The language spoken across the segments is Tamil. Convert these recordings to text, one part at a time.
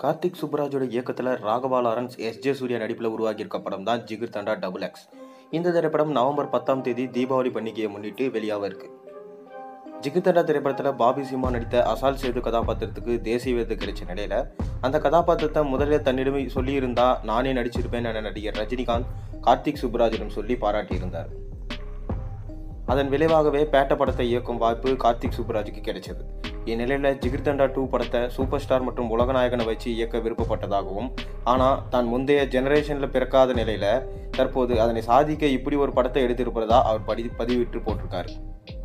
கார்த்திக் சுப்புராஜோட இயக்கத்தில் Raghava Lawrence S J Suryah நடிப்பில் உருவாகியிருக்க படம் தான் ஜிகிர் தண்டா டபுள் எக்ஸ் இந்த திரைப்படம் நவம்பர் பத்தாம் தேதி தீபாவளி பண்டிகையை முன்னிட்டு வெளியாக இருக்கு ஜிகிர் தண்டா திரைப்படத்தில் பாபி சிம்மா நடித்த அசால் சேது கதாபாத்திரத்துக்கு தேசிய விருது கிடைச்ச நிலையில அந்த கதாபாத்திரத்தை முதல்ல தன்னிடம் சொல்லியிருந்தா நானே நடிச்சிருப்பேன் என நடிகர் ரஜினிகாந்த் கார்த்திக் சுப்புராஜிடம் சொல்லி பாராட்டியிருந்தார் அதன் விளைவாகவே பேட்ட படத்தை இயக்கும் வாய்ப்பு கார்த்திக் சுப்புராஜுக்கு கிடைச்சது இந்நிலையில ஜிகிர்தண்டா டூ படத்தை சூப்பர் ஸ்டார் மற்றும் உலகநாயகனை வச்சு இயக்க விருப்பப்பட்டதாகவும் ஆனால் தான் முந்தைய ஜெனரேஷன்ல பிறக்காத நிலையில தற்போது அதனை சாதிக்க இப்படி ஒரு படத்தை எடுத்திருப்பதா அவர் படி பதிவிட்டு போட்டிருக்காரு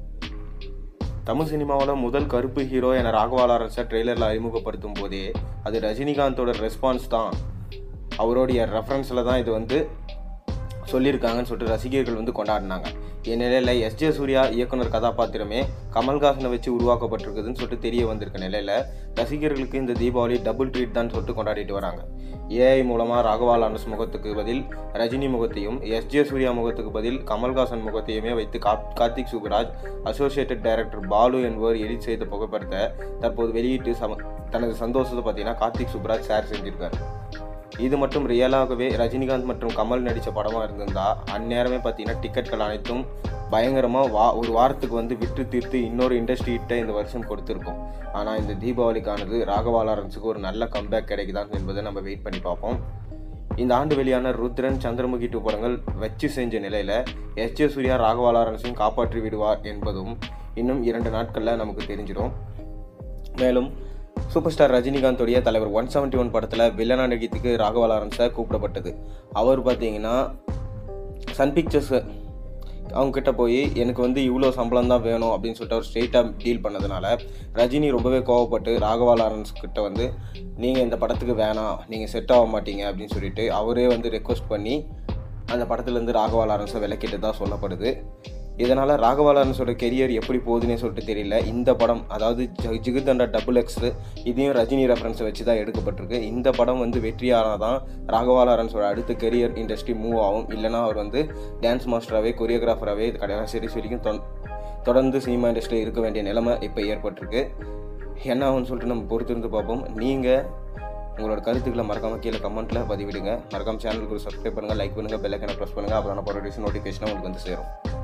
தமிழ் சினிமாவில் முதல் கருப்பு ஹீரோ என ராகவா லாரன்ஸை ட்ரெய்லரில் அறிமுகப்படுத்தும் போதே அது ரஜினிகாந்தோட ரெஸ்பான்ஸ் தான் அவருடைய ரெஃபரன்ஸில் தான் இது வந்து சொல்லியிருக்காங்கன்னு சொல்லிட்டு ரசிகர்கள் வந்து கொண்டாடினாங்க இந்நிலையில் எஸ் ஜே சூர்யா இயக்குனர் கதாபாத்திரமே கமல்ஹாசனை வச்சு உருவாக்கப்பட்டிருக்குதுன்னு சொல்லிட்டு தெரிய வந்திருக்க நிலையில் ரசிகர்களுக்கு இந்த தீபாவளி டபுள் ட்ரீட் தான் சொல்லிட்டு கொண்டாடிட்டு வராங்க ஏஐ மூலமாக ராகவா லாரன்ஸ் முகத்துக்கு பதில் ரஜினி முகத்தையும் எஸ் ஜே சூர்யா முகத்துக்கு பதில் கமல்ஹாசன் முகத்தையுமே வைத்து காப் கார்த்திக் சுப்ராஜ் அசோசியேட்டட் டைரக்டர் பாலு என்பவர் எடிட் செய்த புகைப்படத்தை தற்போது வெளியிட்டு சம தனது சந்தோஷத்தை பார்த்தீங்கன்னா கார்த்திக் சுப்ராஜ் ஷேர் செஞ்சிருக்காரு இது மட்டும் ரியலாகவே ரஜினிகாந்த் மற்றும் கமல் நடித்த படமாக இருந்திருந்தா அந்நேரமே பார்த்தீங்கன்னா டிக்கெட்கள் அனைத்தும் பயங்கரமாக வா ஒரு வாரத்துக்கு வந்து விட்டு தீர்த்து இன்னொரு இண்டஸ்ட்ரி ஹிட்டை இந்த வருஷம் கொடுத்துருக்கோம் ஆனால் இந்த தீபாவளிக்கானது ராகவா லாரன்ஸுக்கு ஒரு நல்ல கம்பேக் கிடைக்குதான் என்பதை நம்ம வெயிட் பண்ணி பார்ப்போம் இந்த ஆண்டு வெளியான ருத்ரன் சந்திரமுகி டூ படங்கள் வச்சு செஞ்ச நிலையில் எஸ் ஜே சூர்யா ராகவா லாரன்ஸையும் காப்பாற்றி விடுவார் என்பதும் இன்னும் இரண்டு நாட்களில் நமக்கு தெரிஞ்சிடும் மேலும் சூப்பர் ஸ்டார் ரஜினிகாந்தோடைய தலைவர் ஒன் செவன்ட்டி ஒன் படத்தில் வில்லனா நடிகத்துக்கு ராகவா லாரன்ஸை கூப்பிடப்பட்டது அவர் பார்த்தீங்கன்னா சன் பிக்சர்ஸ் அவங்க கிட்ட போய் எனக்கு வந்து இவ்வளோ சம்பளம் தான் வேணும் அப்படின்னு சொல்லிட்டு அவர் ஸ்ட்ரெயிட்டாக டீல் பண்ணதுனால ரஜினி ரொம்பவே கோவப்பட்டு ராகவா லாரன்ஸ் கிட்ட வந்து நீங்கள் இந்த படத்துக்கு வேணாம் நீங்கள் செட் ஆக மாட்டீங்க அப்படின்னு சொல்லிட்டு அவரே வந்து ரெக்வஸ்ட் பண்ணி அந்த படத்துலேருந்து ராகவா லாரன்ஸை விலக்கிட்டு தான் சொல்லப்படுது இதனால் ராகவா லாரன்ஸோட கெரியர் எப்படி போகுதுன்னே சொல்லிட்டு தெரியல இந்த படம் அதாவது ஜ- ஜிகிர்தண்டா டபுள் எக்ஸ் இதையும் ரஜினி ரெஃபரன்ஸை வச்சு தான் எடுக்கப்பட்டிருக்கு இந்த படம் வந்து வெற்றியானால் தான் ராகவா லாரன்ஸோட அடுத்த கெரியர் இண்டஸ்ட்ரி மூவ் ஆகும் இல்லைனா அவர் வந்து டான்ஸ் மாஸ்டராகவே கொரியோகிராஃபராகவே கடைசி வரைக்கும் தொ- தொடர்ந்து சினிமா இண்டஸ்ட்ரியில் இருக்க வேண்டிய நிலைமை இப்போ ஏற்பட்டிருக்கு என்ன ஆகும்னு சொல்லிட்டு நம்ம பொறுத்திருந்து பார்ப்போம் நீங்கள் உங்களோட கருத்துக்களை மறக்காம கீழே கமெண்ட்டில் பதிவிடுங்க மறக்காம சேனலுக்கு சப்ஸ்கிரைப் பண்ணுங்கள் லைக் பண்ணுங்கள் பெல் ஐக்கனை ப்ரெஸ் பண்ணுங்கள் அப்புறம் நான் போகிற நோட்டிஃபிகேஷனாக உங்களுக்கு வந்து சேரும்